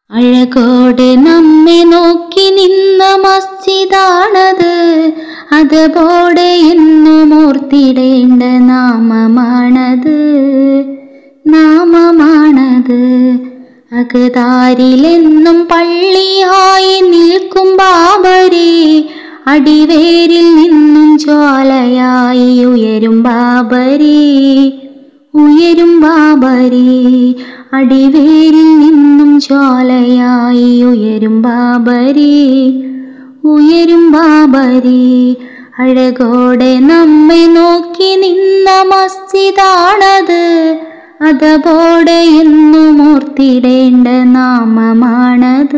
അഴകോടെ നമ്മെ നോക്കി നിന്ന മസ്ജിദാണത് അതുപോലെ എന്നും ഓർത്തിടേണ്ട നാമമാണത് നാമമാണത് അകതാരിലെന്നും പള്ളിയായി നിൽക്കും ബാബരെ അടിവേരിൽ നിന്നും ജ്വാലയായി ഉയരും ബാബരെ ഉയരും ബാബരെ അടിവേരിൽ നിന്നും ജ്വാലയായി ഉയരും ബാബരെ ഉയരും ബാബരെ അഴകോടെ നമ്മെ നോക്കി നിന്ന മസ്ജിദാണത് അതപോടെ എന്നും ഓർത്തിടേണ്ട നാമമാണത്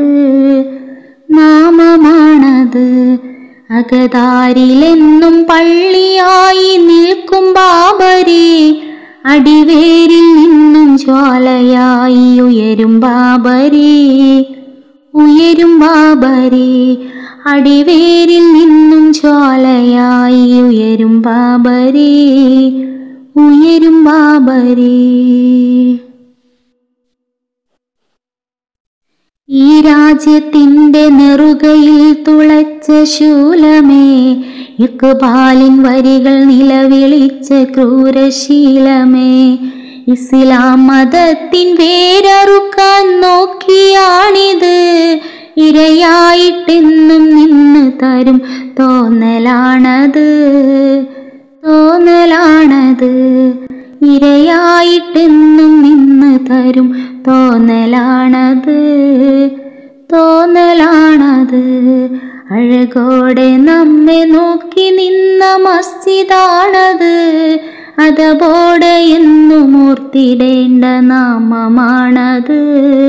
നാമമാണത് അകതാരിലെന്നും പള്ളിയായി നിൽക്കും ബാബരെ അടിവേരിൽ നിന്നും ജ്വാലയായി ഉയരും ബാബരെ ഉയരും ബാബരെ അടിവേരിൽ നിന്നും ജ്വാലയായി ഉയരും ബാബരെ ഉയരും ബാബരെ ഈ രാജ്യത്തിൻ്റെ നെറുകയിൽ തുളച്ച ശൂലമേ ഇക്ബാലിൻ വരികൾ നിലവിളിച്ച ക്രൂരശീലമേ ഇസ്ലാം മതത്തിൻ വേരറുക്കാൻ നോക്കിയാണിത് ഇരയായിട്ടെന്നും നിന്ന് തരും തോന്നലാണത് തോന്നലാണത് ഇരയായിട്ടെന്നും നിന്ന് തരും തോന്നലാണത് തോന്നലാണത് അഴകോടെ നമ്മെ നോക്കി നിന്ന മസ്ജിദാണത് അതപോടെ എന്നും ഓർത്തിടേണ്ട നാമമാണത്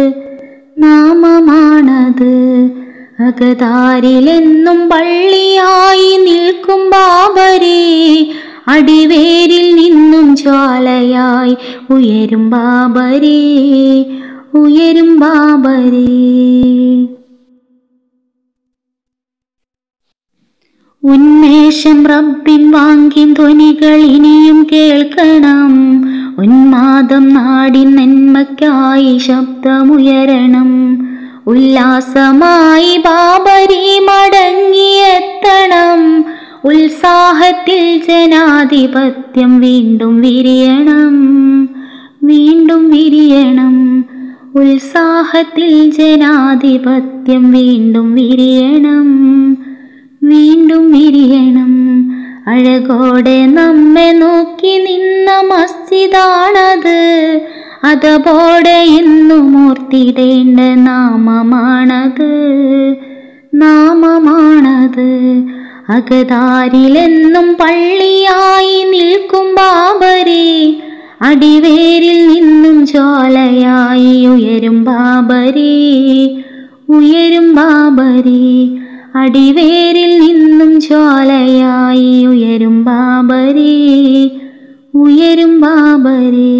നാമമാണത് അകതാരിലെന്നും പള്ളിയായി നിൽക്കും ബാബരെ അടിവേരിൽ നിന്നും ജ്വാലയായി ഉയരും ബാബരെ ഉയരും ബാബരെ ഉന്മേഷം റബ്ബിൻ വാങ്ങിൻ ധ്വനികൾ ഇനിയും കേൾക്കണം ഉന്മാദം നാടിൻ നന്മയ്ക്കായി ശബ്ദമുയരണം ഉല്ലാസമായി ബാബരി മടങ്ങിയെത്തണം ഉത്സാഹത്തിൽ ജനാധിപത്യം വീണ്ടും വിരിയണം വീണ്ടും വിരിയണം ഉത്സാഹത്തിൽ ജനാധിപത്യം വീണ്ടും വിരിയണം വീണ്ടും വിരിയണം അഴകോടെ നമ്മെ നോക്കി നിന്ന മസ്ജിദാണത് അതപോടെ എന്നും ഓർത്തിടേണ്ട നാമമാണത് നാമമാണത് അകതാരിലെന്നും പള്ളിയായി നിൽക്കും ബാബരെ അടിവേരിൽ നിന്നും ജ്വാലയായി ഉയരും ബാബരെ ഉയരും ബാബരെ അടിവേരിൽ നിന്നും ജ്വാലയായി ഉയരും ബാബരെ ഉയരും ബാബരെ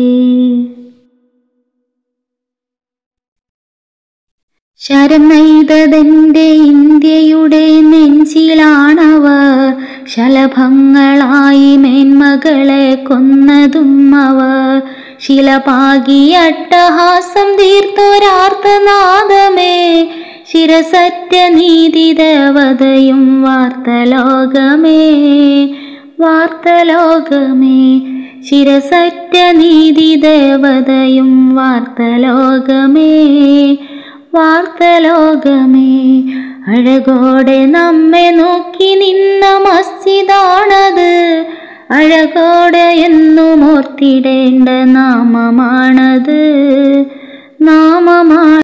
ശരം നെയ്തതെന്റെ ഇന്ത്യയുടെ നെഞ്ചിലാണവർ ശലഭങ്ങളായി മേന്മകളെ കൊന്നതും അവർ ശിലപാകി അട്ടഹാസം തീർത്തൊരാർത്തനാദമേ ശിരസറ്റ നീതി ദേവതയും വാർത്തലോകമേ വാർത്തലോകമേ ശിരസറ്റ നീതി ദേവതയും വാർത്തലോകമേ വാർത്തലോകമേ അഴകോടെ നമ്മെ നോക്കി നിന്ന മസ്ജിദാണത് അഴകോടെ എന്നും ഓർത്തിടേണ്ട നാമമാണത് നാമമാണ്